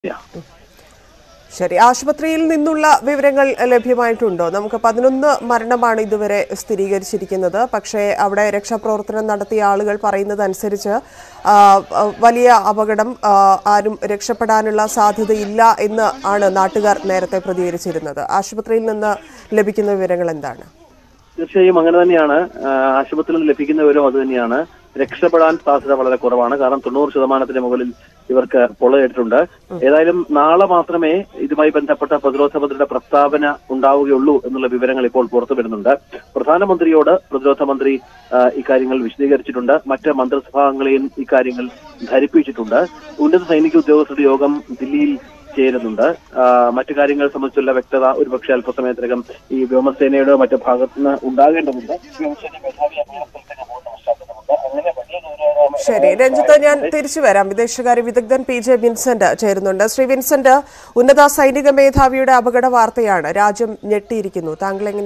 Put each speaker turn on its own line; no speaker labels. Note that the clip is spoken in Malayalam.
ശരി ആശുപത്രിയിൽ നിന്നുള്ള വിവരങ്ങൾ ലഭ്യമായിട്ടുണ്ടോ നമുക്ക് പതിനൊന്ന് മരണമാണ് ഇതുവരെ സ്ഥിരീകരിച്ചിരിക്കുന്നത് പക്ഷേ അവിടെ രക്ഷാപ്രവർത്തനം നടത്തിയ ആളുകൾ പറയുന്നത് അനുസരിച്ച് ആ, ആ, വലിയ അപകടം ആ, ആരും രക്ഷപ്പെടാനുള്ള സാധ്യതയില്ല എന്ന് ആണ് നാട്ടുകാർ നേരത്തെ പ്രതികരിച്ചിരുന്നത് ആശുപത്രിയിൽ നിന്ന് ലഭിക്കുന്ന വിവരങ്ങൾ എന്താണ്
തീർച്ചയായും അങ്ങനെ തന്നെയാണ് ആ, ആശുപത്രിയിൽ നിന്ന് ലഭിക്കുന്ന വിവരം അത് തന്നെയാണ് രക്ഷപ്പെടാൻ സാധ്യത വളരെ കുറവാണ് കാരണം തൊണ്ണൂറ് ശതമാനത്തിന് മുകളിൽ ഇവർക്ക് പൊള്ളയേറ്റിട്ടുണ്ട് ഏതായാലും നാളെ മാത്രമേ ഇതുമായി ബന്ധപ്പെട്ട പ്രതിരോധ മന്ത്രിയുടെ പ്രസ്താവന ഉണ്ടാവുകയുള്ളൂ എന്നുള്ള വിവരങ്ങൾ ഇപ്പോൾ പുറത്തു വരുന്നുണ്ട് പ്രധാനമന്ത്രിയോട് പ്രതിരോധ മന്ത്രി ആ, ഇക്കാര്യങ്ങൾ വിശദീകരിച്ചിട്ടുണ്ട് മറ്റ് മന്ത്രിസഭാംഗങ്ങളെയും ഇക്കാര്യങ്ങൾ ധരിപ്പിച്ചിട്ടുണ്ട് ഉന്നത സൈനിക ഉദ്യോഗസ്ഥരുടെ യോഗം ദില്ലിയിൽ ചേരുന്നുണ്ട് ആ, മറ്റു കാര്യങ്ങൾ സംബന്ധിച്ചുള്ള വ്യക്തത ഒരുപക്ഷെ അല്പസമയത്തിനകം ഈ വ്യോമസേനയുടെ മറ്റു ഭാഗത്ത് നിന്ന് ഉണ്ടാകേണ്ടതുണ്ട് വ്യോമസേന മേധാവി അഭ്യാസത്തിലേക്ക് പോകുന്ന പശ്ചാത്തലമുണ്ട് അങ്ങനെ വലിയ ഗൗരവകരമായ
ശരി രഞ്ജിത്ത് ഞാൻ തിരിച്ചു വരാം വിദേശകാര്യ വിദഗ്ധൻ പി ജെ വിൻസെന്റ് ചേരുന്നുണ്ട് ശ്രീ വിൻസെന്റ് ഉന്നത സൈനിക മേധാവിയുടെ അപകട വാർത്തയാണ് രാജ്യം ഞെട്ടിയിരിക്കുന്നു താങ്കൾ എങ്ങനെ